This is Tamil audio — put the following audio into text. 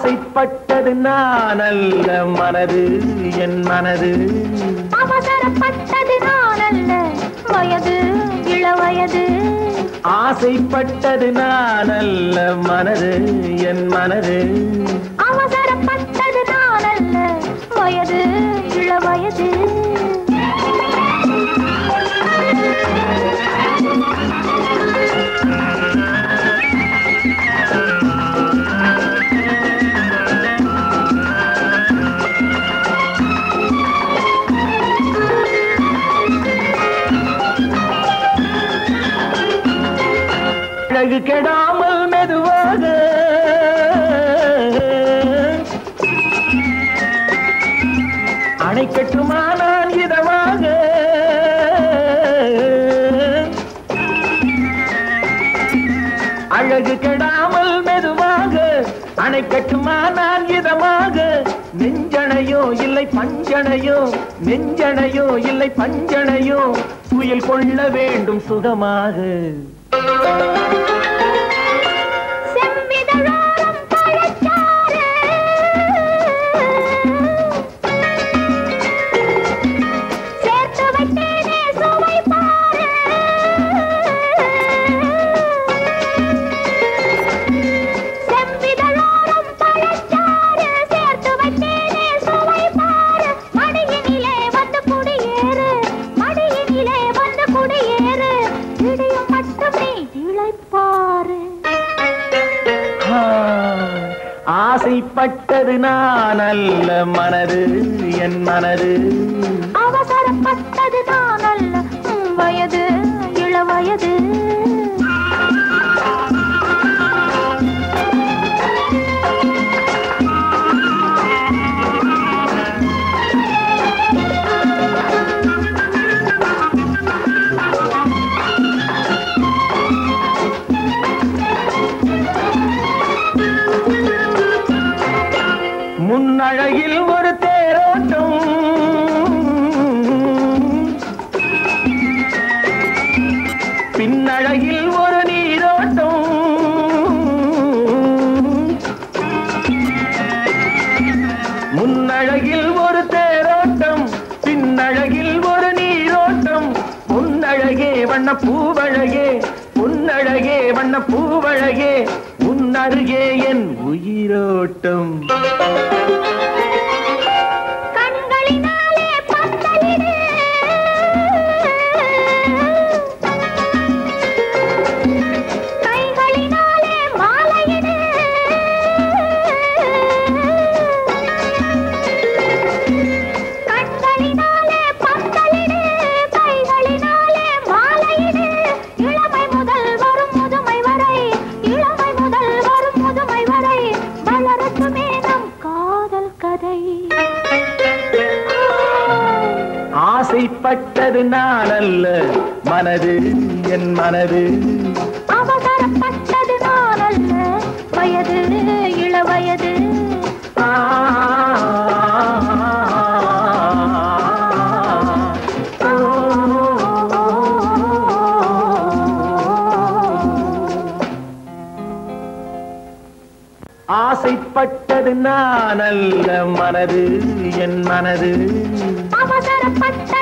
ஆசைப்பட்டது நான் அல்ல மனது என் மனது அவசரப்பட்டது நான் அல்ல வயது இளவயது ஆசைப்பட்டது நான் அல்ல மனது என் மனது அவசரப்பட்டது நான் அல்ல வயது இளவயது அழகு கெடாமல் மெதுவாக அணைக்கட்டுமா நான் இதமாக அழகு கெடாமல் மெதுவாக அணைக்கட்டுமா நான் இதமாக நெஞ்சணையோ இல்லை பஞ்சணையோ நெஞ்சணையோ இல்லை பஞ்சணையோ துயில் கொள்ள வேண்டும் சுகமாக செம்மிதழோரம் பழச்சாறு சேர்த்து வைத்தேனே சுவை பாரு செம்மிதழோரம் பழச்சாறு சேர்த்து வைத்தேனே சுவை பாரு மடியினிலே வந்து குடியேறு மடியினிலே வந்து குடியேறு இடியும் மட்டும் நீ இளைப்பாரு ஆ, ஆசைப்பட்டது நான் அல்ல மனது என் மனது அவசரப்பட்டது நான் அல்ல உம் வயது இளவயது முன்னழகில் ஒரு தேரோட்டம் பின்னழகில் ஒரு நீரோட்டம் முன்னழகில் ஒரு தேரோட்டம் பின்னழகில் ஒரு நீரோட்டம் முன்னழகே வண்ண பூவழகே உன்னழகே வண்ண பூவழகே உன்னருகே என் உயிரோட்டம் கண்களினாலே பந்தலிடு கைகளினாலே மாலையிடு கண்களினாலே பந்தலிடு கைகளினாலே மாலையிடு இளமை முதல் வரும் முதுமை வரை இளமை முதல் வரும் முதுமை வரை வளரட்டுமே நம் காதல் கதை ஆசைப்பட்டது நான் அல்ல மனது என் மனது அவசரப்பட்டது நான் அல்ல வயது இளவயது ஆ, ஆசைப்பட்டது நான் அல்ல மனது என் மனது அவசரப்பட்டது